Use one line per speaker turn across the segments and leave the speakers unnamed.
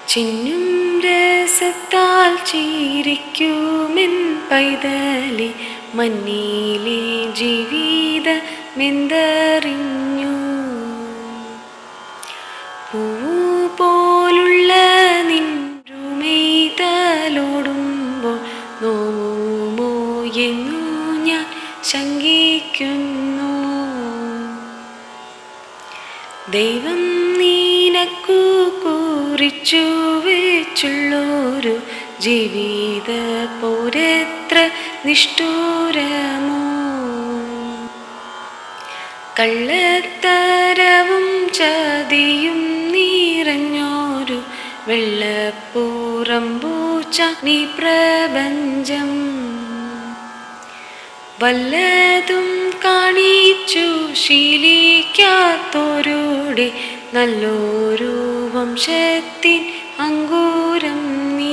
ചിന്നും രസത്താൽ ചീരിക്കുമെൻ പൈതലി മഞ്ഞിലെ ജീവിതമെന്തറിഞ്ഞു പൂ പോലുള്ള നിൻറുമെയ്തലോടുമ്പോൾ നോവുമോ എന്നു ഞാൻ ശങ്കിക്കുന്നു ദൈവം നീനക്കു കുറിച്ചു വെച്ചുള്ളൊരു ജീവിത പോരെത്ര നിഷ്ഠൂരമോ കള്ളത്തരവും ചതിയും നിറഞ്ഞോരു വെള്ളപ്പൂറമ്പൂച്ച നീ പ്രപഞ്ചം വല്ലതും കാണിച്ചു ശീലിക്കാത്തോരുടെ നല്ലൊരു വംശത്തിൻ അങ്കൂരം നീ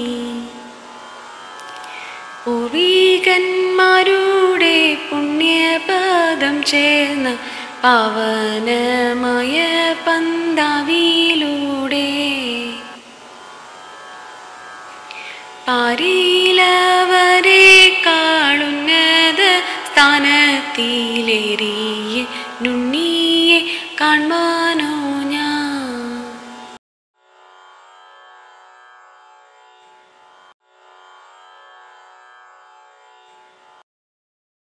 പൂർവികന്മാരുടെ പുണ്യപദം ചേർന്ന പാവനമായ പന്താവിലൂടെ പാരിലവരെ കാളുന്നത് സ്ഥാനത്തിലേറിയ നുണ്ണിയെ കാൺമാനായി